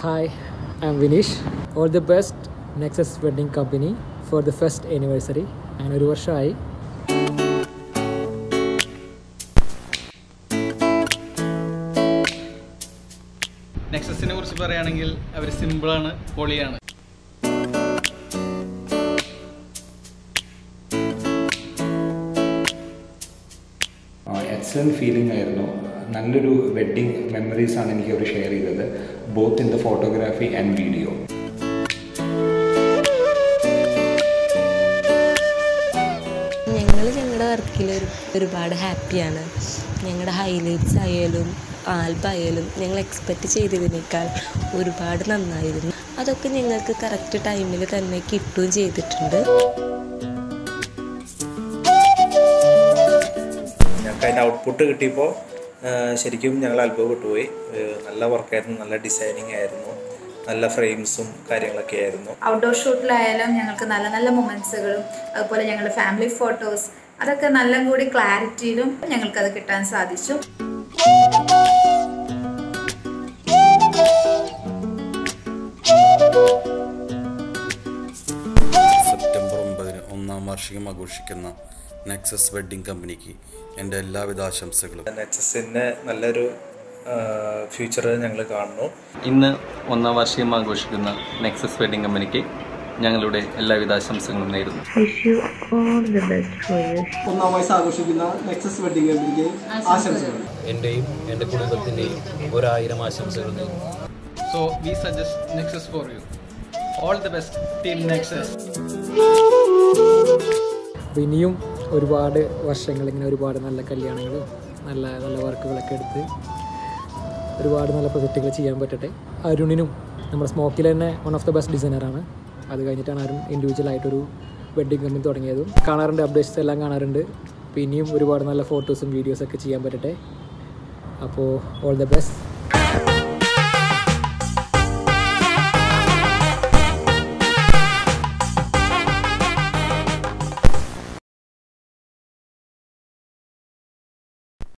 Hi, I'm Vinish. All the best Nexus Wedding Company for the first anniversary. അങ്ങനെ ഒരു വർഷമായി നെക്സസിനെ കുറിച്ച് പറയുകയാണെങ്കിൽ അവർ സിമ്പിളാണ് പൊളിയാണ് എക്സലൻറ്റ് ഫീലിംഗ് ആയിരുന്നു നല്ലൊരു വെഡ്ഡിങ് മെമ്മറീസ് ആണ് എനിക്ക് അവർ ഷെയർ ചെയ്തത് both in the photography and video ഞങ്ങൾ ഞങ്ങളുടെ വർക്കിൽ ഒരു ഒരുപാട് ഹാപ്പിയാണ് ഞങ്ങളുടെ ഹൈലൈറ്റ്സ് ആയാലും ആൽബായാലും ഞങ്ങൾ എക്സ്പെക്റ്റ് ചെയ്തതിനേക്കാൾ ഒരുപാട് നന്നായിരുന്നു അതൊക്കെ ഞങ്ങൾക്ക് കറക്റ്റ് ടൈമിൽ തന്നെ കിട്ടുകയും ചെയ്തിട്ടുണ്ട് ഞങ്ങൾക്ക് അതിൻ്റെ ഔട്ട്പുട്ട് കിട്ടിയപ്പോൾ ശരിക്കും ഞങ്ങൾ അത്ഭുതപ്പെട്ടു പോയി ഏഹ് നല്ല വർക്കായിരുന്നു നല്ല ഡിസൈനിങ് ആയിരുന്നു നല്ല ഫ്രെയിംസും കാര്യങ്ങളൊക്കെ ആയിരുന്നു ഔട്ട്ഡോർ ഷൂട്ടിലായാലും ഞങ്ങൾക്ക് നല്ല നല്ല മൊമെൻറ്റ്സുകളും അതുപോലെ ഞങ്ങളുടെ ഫാമിലി ഫോട്ടോസ് അതൊക്കെ നല്ല കൂടി ക്ലാരിറ്റിയിലും ഞങ്ങൾക്കത് കിട്ടാൻ സാധിച്ചു സെപ്റ്റംബർ ഒമ്പതിന് ഒന്നാം വാർഷികം ആഘോഷിക്കുന്ന നെക്സസ് വെഡ്ഡിംഗ് കമ്പനിക്ക് എൻ്റെ എല്ലാവിധ ആശംസകളും എച്ച് എസിൻ്റെ നല്ലൊരു ഫ്യൂച്ചർ ഞങ്ങൾ കാണുന്നു ഇന്ന് ഒന്നാം വാർഷികം ആഘോഷിക്കുന്ന നെക്സസ് വെഡിങ് കമ്പനിക്ക് ഞങ്ങളുടെ എല്ലാവിധ ആശംസകളും നേരുന്നു ഒന്നാം വയസ്സ് ആഘോഷിക്കുന്ന നെക്സസ് വെഡിങ് കമ്പനിക്ക് ആശംസകൾ എൻ്റെയും എൻ്റെ കുടുംബത്തിൻ്റെയും ഒരായിരം ആശംസകൾ നേരുന്നു so we suggest Nexus for you all the best team Nexus അപ്പോൾ ഇനിയും ഒരുപാട് വർഷങ്ങൾ ഇങ്ങനെ ഒരുപാട് നല്ല കല്യാണങ്ങളും നല്ല നല്ല വർക്കുകളൊക്കെ എടുത്ത് ഒരുപാട് നല്ല പ്രൊജക്റ്റുകൾ ചെയ്യാൻ പറ്റട്ടെ അരുണിനും നമ്മുടെ സ്മോക്കിൽ തന്നെ വൺ ഓഫ് ദ ബെസ്റ്റ് ഡിസൈനറാണ് അത് കഴിഞ്ഞിട്ടാണ് അരുൺ ഇൻഡിവിജ്വൽ ആയിട്ടൊരു വെഡ്ഡിങ് കമ്പനി തുടങ്ങിയതും കാണാറുണ്ട് അപ്ഡേറ്റ്സ് എല്ലാം കാണാറുണ്ട് അപ്പോൾ ഇനിയും ഒരുപാട് നല്ല ഫോട്ടോസും വീഡിയോസൊക്കെ ചെയ്യാൻ പറ്റട്ടെ അപ്പോൾ ഓൾ ദ ബെസ്റ്റ്